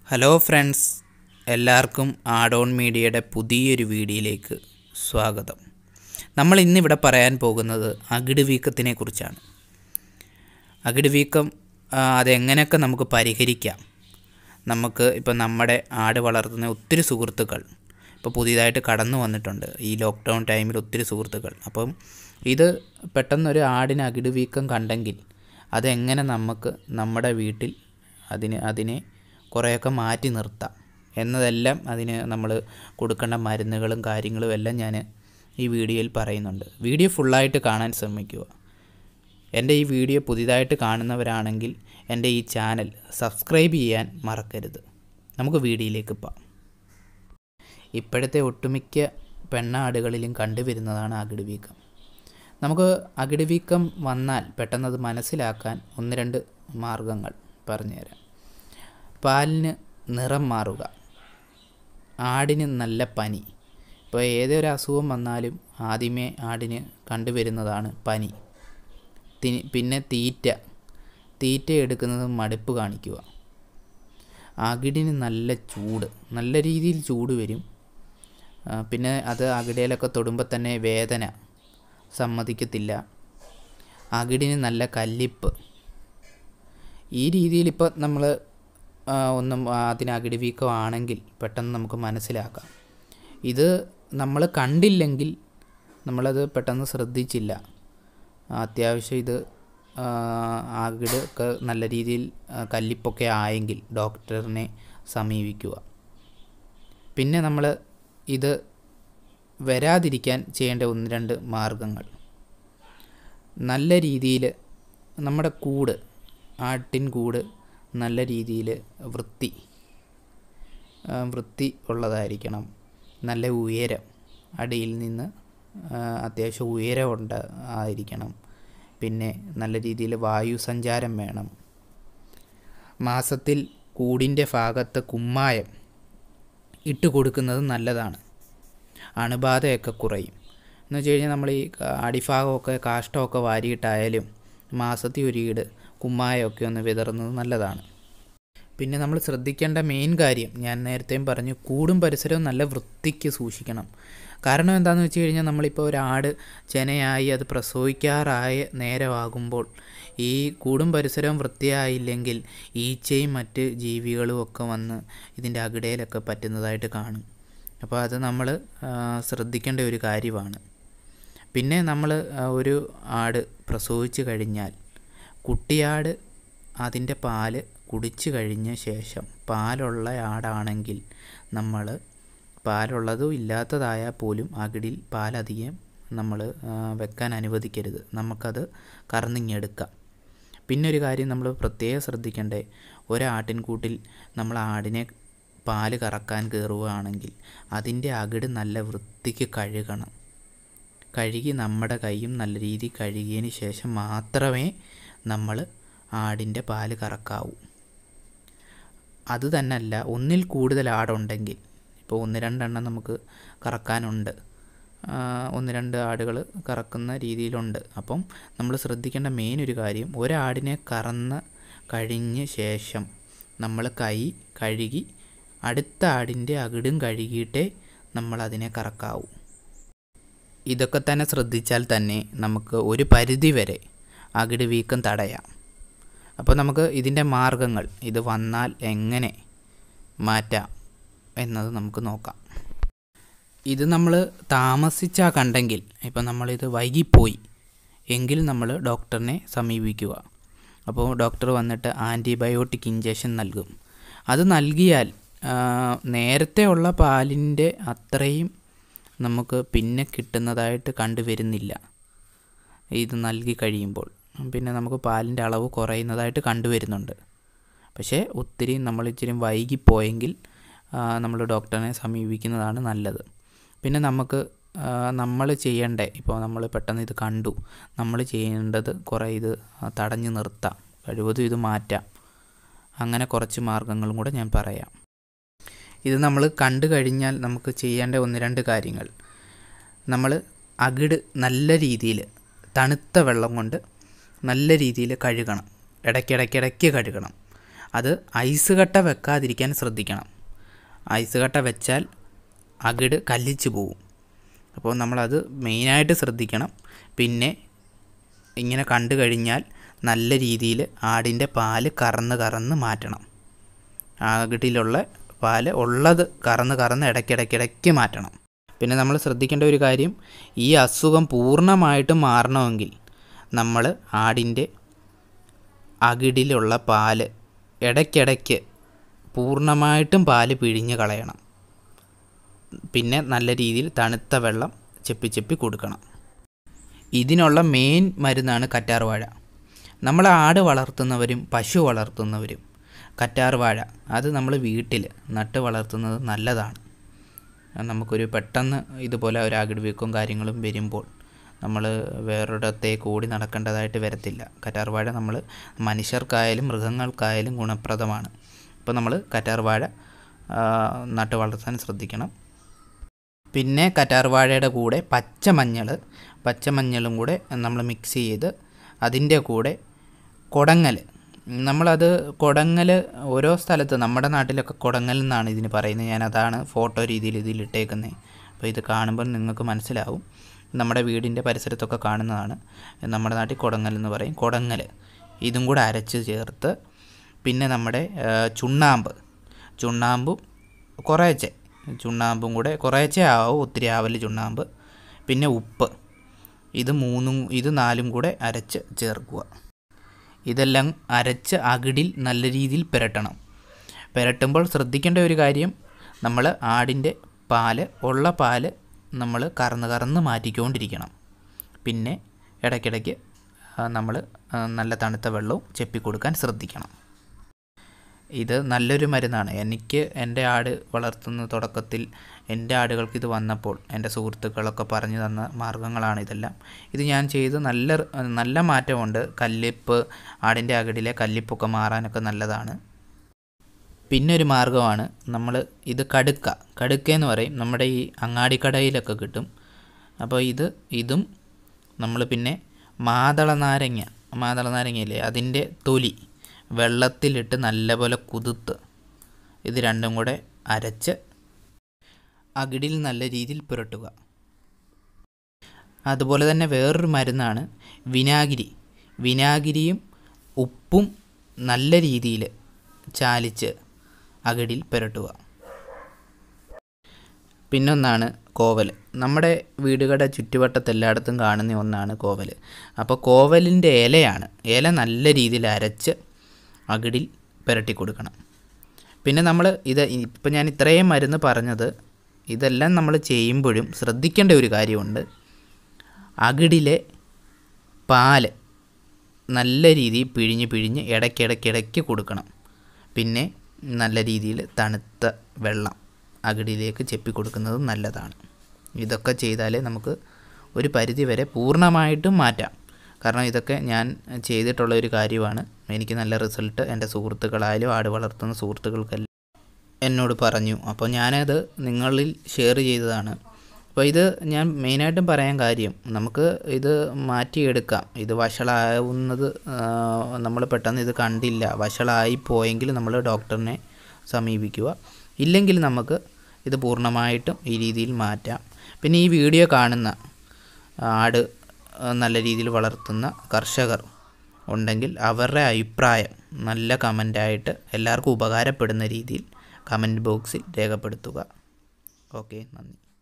hello friends എല്ലാവർക്കും add-on മീഡിയയുടെ പുതിയൊരു വീഡിയോയിലേക്ക് സ്വാഗതം നമ്മൾ ഇന്നിവിടെ പറയാൻ പോകുന്നത് അകിട് വീക്കത്തിനെ കുറിച്ചാണ് അകിട് വീക്കം ആ, അതെങ്ങനെയൊക്കെ നമുക്ക് പരിഹരിക്കാം നമുക്ക് ഇപ്പം നമ്മുടെ ആട് വളർത്തുന്ന ഒത്തിരി സുഹൃത്തുക്കൾ ഇപ്പോൾ പുതിയതായിട്ട് കടന്നു വന്നിട്ടുണ്ട് ഈ ലോക്ക്ഡൗൺ ടൈമിൽ ഒത്തിരി സുഹൃത്തുക്കൾ അപ്പം ഇത് പെട്ടെന്നൊരു ആടിന് അകിട് വീക്കം കണ്ടെങ്കിൽ അതെങ്ങനെ നമുക്ക് നമ്മുടെ വീട്ടിൽ അതിന് അതിനെ കുറേയൊക്കെ മാറ്റി നിർത്താം എന്നതെല്ലാം അതിന് നമ്മൾ കൊടുക്കേണ്ട മരുന്നുകളും കാര്യങ്ങളും എല്ലാം ഞാൻ ഈ വീഡിയോയിൽ പറയുന്നുണ്ട് വീഡിയോ ഫുള്ളായിട്ട് കാണാൻ ശ്രമിക്കുക എൻ്റെ ഈ വീഡിയോ പുതിയതായിട്ട് കാണുന്നവരാണെങ്കിൽ എൻ്റെ ഈ ചാനൽ സബ്സ്ക്രൈബ് ചെയ്യാൻ മറക്കരുത് നമുക്ക് വീഡിയോയിലേക്ക് പോകാം ഇപ്പോഴത്തെ ഒട്ടുമിക്ക പെണ്ണാടുകളിലും കണ്ടുവരുന്നതാണ് അകിട് വീക്കം നമുക്ക് അകിട് വീക്കം വന്നാൽ പെട്ടെന്നത് മനസ്സിലാക്കാൻ ഒന്ന് രണ്ട് മാർഗങ്ങൾ പറഞ്ഞുതരാം പാലിന് നിറം മാറുക ആടിന് നല്ല പനി ഇപ്പോൾ ഏതൊരു അസുഖം വന്നാലും ആദ്യമേ ആടിന് കണ്ടുവരുന്നതാണ് പനി തി- പിന്നെ തീറ്റ തീറ്റ എടുക്കുന്നത് മടുപ്പ് കാണിക്കുക അകിടിന് നല്ല ചൂട് നല്ല രീതിയിൽ ചൂട് വരും ആ, പിന്നെ അത് അകിടയിലൊക്കെ തൊടുമ്പോൾ തന്നെ വേദന സമ്മതിക്കത്തില്ല അകിടിന് നല്ല കല്ലിപ്പ് ഈ രീതിയിൽ ഇപ്പോൾ നമ്മൾ ഒന്നും അതിന് അകിടി വീക്കമാണെങ്കിൽ പെട്ടെന്ന് നമുക്ക് മനസ്സിലാക്കാം ഇത് നമ്മൾ കണ്ടില്ലെങ്കിൽ നമ്മളത് പെട്ടെന്ന് ശ്രദ്ധിച്ചില്ല അത്യാവശ്യം ഇത് ആ, അകിട് ഒക്കെ നല്ല രീതിയിൽ ആ, കല്ലിപ്പൊക്കെ ആയെങ്കിൽ ഡോക്ടറിനെ സമീപിക്കുക പിന്നെ നമ്മൾ ഇത് വരാതിരിക്കാൻ ചെയ്യേണ്ട ഒന്ന് രണ്ട് മാർഗങ്ങൾ നല്ല രീതിയിൽ നമ്മുടെ കൂട് ആട്ടിൻ കൂട് നല്ല രീതിയിൽ വൃത്തി ആ, വൃത്തി ഉള്ളതായിരിക്കണം നല്ല ഉയരം അടിയിൽ നിന്ന് ആ, അത്യാവശ്യം ഉയരമുണ്ട് ആയിരിക്കണം പിന്നെ നല്ല രീതിയിൽ വായു സഞ്ചാരം വേണം മാസത്തിൽ കൂടിൻ്റെ ഭാഗത്ത് കുമ്മായം ഇട്ട് കൊടുക്കുന്നത് നല്ലതാണ് അണുബാധയൊക്കെ കുറയും എന്ന് വെച്ച് കഴിഞ്ഞാൽ നമ്മൾ ഈ ക- അടിഭാഗമൊക്കെ കാഷ്ടമൊക്കെ വാരിയിട്ടായാലും മാസത്തിൽ ഒരു ഈട് കുമ്മായമൊക്കെ ഒന്ന് വിതറുന്നത് നല്ലതാണ് പിന്നെ നമ്മൾ ശ്രദ്ധിക്കേണ്ട മെയിൻ കാര്യം ഞാൻ നേരത്തെയും പറഞ്ഞു കൂടും പരിസരവും നല്ല വൃത്തിക്ക് സൂക്ഷിക്കണം കാരണം എന്താണെന്ന് വെച്ച് കഴിഞ്ഞാൽ നമ്മളിപ്പോൾ ഒരാട് ചെനയായി അത് പ്രസവിക്കാറായ നേരമാകുമ്പോൾ ഈ കൂടും പരിസരവും വൃത്തിയായില്ലെങ്കിൽ ഈച്ചയും മറ്റ് ജീവികളും ഒക്കെ വന്ന് ഇതിൻ്റെ അകിടയിലൊക്കെ പറ്റുന്നതായിട്ട് കാണും അപ്പോൾ അത് നമ്മൾ ശ്രദ്ധിക്കേണ്ട ഒരു കാര്യമാണ് പിന്നെ നമ്മൾ ഒരു ആട് പ്രസവിച്ച് കഴിഞ്ഞാൽ കുട്ടിയാട് അതിൻ്റെ പാല് കുടിച്ചു കഴിഞ്ഞ ശേഷം പാലുള്ള ആടാണെങ്കിൽ നമ്മൾ പാലുള്ളതും ഇല്ലാത്തതായാൽ പോലും അകിടിൽ പാലധികം നമ്മൾ വെക്കാൻ അനുവദിക്കരുത് നമുക്കത് കറന്നിങ്ങെടുക്കാം പിന്നെ ഒരു കാര്യം നമ്മൾ പ്രത്യേകം ശ്രദ്ധിക്കേണ്ടേ ഒരാട്ടിൻകൂട്ടിൽ നമ്മൾ ആടിനെ പാല് കറക്കാൻ കയറുകയാണെങ്കിൽ അതിൻ്റെ അകിട് നല്ല വൃത്തിക്ക് കഴുകണം കഴുകി നമ്മുടെ കൈയും നല്ല രീതിയിൽ കഴുകിയതിന് ശേഷം മാത്രമേ നമ്മൾ ആടിൻ്റെ പാല് കറക്കാവൂ അത് തന്നെയല്ല ഒന്നിൽ കൂടുതൽ ആടുണ്ടെങ്കിൽ ഇപ്പോൾ ഒന്ന് രണ്ടെണ്ണം നമുക്ക് കറക്കാനുണ്ട് ആ, ഒന്ന് രണ്ട് ആടുകൾ കറക്കുന്ന രീതിയിലുണ്ട് അപ്പം നമ്മൾ ശ്രദ്ധിക്കേണ്ട മെയിൻ ഒരു കാര്യം ഒരാടിനെ കറന്ന് കഴിഞ്ഞ ശേഷം നമ്മൾ കൈ കഴുകി അടുത്ത ആടിൻ്റെ അകിടും കഴുകിയിട്ടേ നമ്മൾ അതിനെ കറക്കാവൂ ഇതൊക്കെ തന്നെ ശ്രദ്ധിച്ചാൽ തന്നെ നമുക്ക് ഒരു പരിധി വരെ അകിട് വീക്കം തടയാം അപ്പോൾ നമുക്ക് ഇതിൻ്റെ മാർഗങ്ങൾ ഇത് വന്നാൽ എങ്ങനെ മാറ്റാം എന്നത് നമുക്ക് നോക്കാം ഇത് നമ്മൾ താമസിച്ചാൽ കണ്ടെങ്കിൽ ഇപ്പം നമ്മളിത് വൈകിപ്പോയി എങ്കിൽ നമ്മൾ ഡോക്ടറിനെ സമീപിക്കുക അപ്പോൾ ഡോക്ടർ വന്നിട്ട് ആൻറ്റിബയോട്ടിക് ഇഞ്ചക്ഷൻ നൽകും അത് നൽകിയാൽ ആ, നേരത്തെ ഉള്ള പാലിൻ്റെ അത്രയും നമുക്ക് പിന്നെ കിട്ടുന്നതായിട്ട് കണ്ടുവരുന്നില്ല ഇത് നൽകി കഴിയുമ്പോൾ പിന്നെ നമുക്ക് പാലിൻ്റെ അളവ് കുറയുന്നതായിട്ട് കണ്ടുവരുന്നുണ്ട് പക്ഷേ ഒത്തിരി നമ്മൾ ഇച്ചിരി വൈകിപ്പോയെങ്കിൽ നമ്മൾ ഡോക്ടറിനെ സമീപിക്കുന്നതാണ് നല്ലത് പിന്നെ നമുക്ക് നമ്മൾ ചെയ്യേണ്ടേ ഇപ്പോൾ നമ്മൾ പെട്ടെന്ന് ഇത് കണ്ടു നമ്മൾ ചെയ്യേണ്ടത് കുറേ ഇത് തടഞ്ഞു നിർത്താം കഴിവതും ഇത് മാറ്റാം അങ്ങനെ കുറച്ച് മാർഗങ്ങളും കൂടെ ഞാൻ പറയാം ഇത് നമ്മൾ കണ്ടു കഴിഞ്ഞാൽ നമുക്ക് ചെയ്യേണ്ട ഒന്ന് രണ്ട് കാര്യങ്ങൾ നമ്മൾ അകിട് നല്ല രീതിയിൽ തണുത്ത വെള്ളം കൊണ്ട് നല്ല രീതിയിൽ കഴുകണം ഇടയ്ക്കിടയ്ക്കിടയ്ക്ക് കഴുകണം അത് ഐസ് കട്ട വെക്കാതിരിക്കാൻ ശ്രദ്ധിക്കണം ഐസ് കട്ട വെച്ചാൽ അകിട് കല്ലിച്ച് പോവും അപ്പോൾ നമ്മളത് മെയിനായിട്ട് ശ്രദ്ധിക്കണം പിന്നെ ഇങ്ങനെ കണ്ടു കഴിഞ്ഞാൽ നല്ല രീതിയിൽ ആടിൻ്റെ പാല് കറന്ന് കറന്ന് മാറ്റണം അകിടിലുള്ള പാല് ഉള്ളത് കറന്ന് കറന്ന് ഇടയ്ക്കിടയ്ക്കിടയ്ക്ക് മാറ്റണം പിന്നെ നമ്മൾ ശ്രദ്ധിക്കേണ്ട ഒരു കാര്യം ഈ അസുഖം പൂർണ്ണമായിട്ടും മാറണമെങ്കിൽ നമ്മൾ ആടിൻ്റെ അകിടിലുള്ള പാല് ഇടയ്ക്കിടയ്ക്ക് പൂർണ്ണമായിട്ടും പാല് പിഴിഞ്ഞ് കളയണം പിന്നെ നല്ല രീതിയിൽ തണുത്ത വെള്ളം ചെപ്പി ചെപ്പി കൊടുക്കണം ഇതിനുള്ള മെയിൻ മരുന്നാണ് കറ്റാർവാഴ നമ്മൾ ആട് വളർത്തുന്നവരും പശു വളർത്തുന്നവരും കറ്റാർവാഴ അത് നമ്മൾ വീട്ടിൽ നട്ട് വളർത്തുന്നത് നല്ലതാണ് നമുക്കൊരു പെട്ടെന്ന് ഇതുപോലെ ഒരു അകിട് വീക്കവും കാര്യങ്ങളും വരുമ്പോൾ നമ്മൾ വേറൊരിടത്തേക്ക് ഓടി നടക്കേണ്ടതായിട്ട് വരത്തില്ല കറ്റാർവാഴ നമ്മൾ മനുഷ്യർക്കായാലും മൃഗങ്ങൾക്കായാലും ഗുണപ്രദമാണ് അപ്പോൾ നമ്മൾ കറ്റാർവാഴ നട്ട് വളർത്താൻ ശ്രദ്ധിക്കണം പിന്നെ കറ്റാർവാഴയുടെ കൂടെ പച്ചമഞ്ഞൾ പച്ചമഞ്ഞളും കൂടെ നമ്മൾ മിക്സ് ചെയ്ത് അതിൻ്റെ കൂടെ കൊടങ്ങൽ നമ്മളത് കൊടങ്ങൽ ഓരോ സ്ഥലത്ത് നമ്മുടെ നാട്ടിലൊക്കെ കൊടങ്ങൽ എന്നാണ് ഇതിന് പറയുന്നത് ഞാൻ അതാണ് ഫോട്ടോ രീതിയിൽ ഇതിൽ ഇട്ടേക്കുന്നത് അപ്പോൾ ഇത് കാണുമ്പോൾ നിങ്ങൾക്ക് മനസ്സിലാവും നമ്മുടെ വീടിൻ്റെ പരിസരത്തൊക്കെ കാണുന്നതാണ് നമ്മുടെ നാട്ടിൽ കൊടങ്ങൽ എന്ന് പറയും കൊടങ്ങൽ ഇതും കൂടെ അരച്ച് ചേർത്ത് പിന്നെ നമ്മുടെ ചുണ്ണാമ്പ് ചുണ്ണാമ്പും കുറേച്ചെ ചുണ്ണാമ്പും കൂടെ കുറേച്ചെ ആവും ഒത്തിരി ആവല് ചുണ്ണാമ്പ് പിന്നെ ഉപ്പ് ഇത് മൂന്നും ഇത് നാലും കൂടെ അരച്ച് ചേർക്കുക ഇതെല്ലാം അരച്ച് അകിടിൽ നല്ല രീതിയിൽ പുരട്ടണം പുരട്ടുമ്പോൾ ശ്രദ്ധിക്കേണ്ട ഒരു കാര്യം നമ്മൾ ആടിൻ്റെ പാല് ഉള്ള പാല് നമ്മൾ കറന്ന് കറന്ന് മാറ്റിക്കൊണ്ടിരിക്കണം പിന്നെ ഇടയ്ക്കിടയ്ക്ക് നമ്മൾ നല്ല തണുത്ത വെള്ളവും ചെപ്പി കൊടുക്കാൻ ശ്രദ്ധിക്കണം ഇത് നല്ലൊരു മരുന്നാണ് എനിക്ക് എൻ്റെ ആട് വളർത്തുന്ന തുടക്കത്തിൽ എൻ്റെ ആടുകൾക്ക് ഇത് വന്നപ്പോൾ എൻ്റെ സുഹൃത്തുക്കളൊക്കെ പറഞ്ഞു തന്ന മാർഗ്ഗങ്ങളാണ് ഇതെല്ലാം ഇത് ഞാൻ ചെയ്ത് നല്ല നല്ല മാറ്റമുണ്ട് കല്ലിപ്പ് ആടിൻ്റെ അകിടിലെ കല്ലിപ്പൊക്കെ മാറാനൊക്കെ നല്ലതാണ് പിന്നെ ഒരു മാർഗ്ഗമാണ് നമ്മൾ ഇത് കടുക്ക കടുക്ക എന്ന് പറയും നമ്മുടെ ഈ അങ്ങാടിക്കടയിലൊക്കെ കിട്ടും അപ്പോൾ ഇത് ഇതും നമ്മൾ പിന്നെ മാതള നാരങ്ങ മാതള നാരങ്ങയില്ലേ അതിൻ്റെ തൊലി വെള്ളത്തിലിട്ട് നല്ലപോലെ കുതിർത്ത് ഇത് രണ്ടും കൂടെ അരച്ച് അകിടിൽ നല്ല രീതിയിൽ പുരട്ടുക അതുപോലെ തന്നെ വേറൊരു മരുന്നാണ് വിനാഗിരി വിനാഗിരിയും ഉപ്പും നല്ല രീതിയിൽ ചാലിച്ച് അകിടിൽ പുരട്ടുക പിന്നൊന്നാണ് കോവൽ നമ്മുടെ വീടുകളുടെ ചുറ്റുവട്ടത്ത് എല്ലായിടത്തും കാണുന്ന ഒന്നാണ് കോവൽ അപ്പോൾ കോവലിൻ്റെ ഇലയാണ് ഇല നല്ല രീതിയിൽ അരച്ച് അകിടിൽ പുരട്ടി കൊടുക്കണം പിന്നെ നമ്മൾ ഇത് ഇപ്പം ഞാൻ ഇത്രയും മരുന്ന് പറഞ്ഞത് ഇതെല്ലാം നമ്മൾ ചെയ്യുമ്പോഴും ശ്രദ്ധിക്കേണ്ട ഒരു കാര്യമുണ്ട് അകിടിലെ പാല് നല്ല രീതിയിൽ പിഴിഞ്ഞ് പിഴിഞ്ഞ് ഇടയ്ക്കിടയ്ക്കിടയ്ക്ക് കൊടുക്കണം പിന്നെ നല്ല രീതിയിൽ തണുത്ത വെള്ളം അകിടിലേക്ക് ചെപ്പി കൊടുക്കുന്നത് നല്ലതാണ് ഇതൊക്കെ ചെയ്താലേ നമുക്ക് ഒരു പരിധി വരെ പൂർണ്ണമായിട്ടും മാറ്റാം കാരണം ഇതൊക്കെ ഞാൻ ചെയ്തിട്ടുള്ള ഒരു കാര്യമാണ് എനിക്ക് നല്ല റിസൾട്ട് എൻ്റെ സുഹൃത്തുക്കളായാലും ആട് വളർത്തുന്ന സുഹൃത്തുക്കൾക്കെല്ലാം എന്നോട് പറഞ്ഞു അപ്പോൾ ഞാനത് നിങ്ങളിൽ ഷെയർ ചെയ്തതാണ് അപ്പോൾ ഇത് ഞാൻ മെയിനായിട്ടും പറയാൻ കാര്യം നമുക്ക് ഇത് മാറ്റിയെടുക്കാം ഇത് വഷളാവുന്നത് നമ്മൾ പെട്ടെന്ന് ഇത് കണ്ടില്ല വഷളായി പോയെങ്കിൽ നമ്മൾ ഡോക്ടറിനെ സമീപിക്കുക ഇല്ലെങ്കിൽ നമുക്ക് ഇത് പൂർണ്ണമായിട്ടും ഈ രീതിയിൽ മാറ്റാം പിന്നെ ഈ വീഡിയോ കാണുന്ന ആട് നല്ല രീതിയിൽ വളർത്തുന്ന കർഷകർ ഉണ്ടെങ്കിൽ അവരുടെ അഭിപ്രായം നല്ല കമൻ്റായിട്ട് എല്ലാവർക്കും ഉപകാരപ്പെടുന്ന രീതിയിൽ കമൻറ്റ് ബോക്സിൽ രേഖപ്പെടുത്തുക ഓക്കെ നന്ദി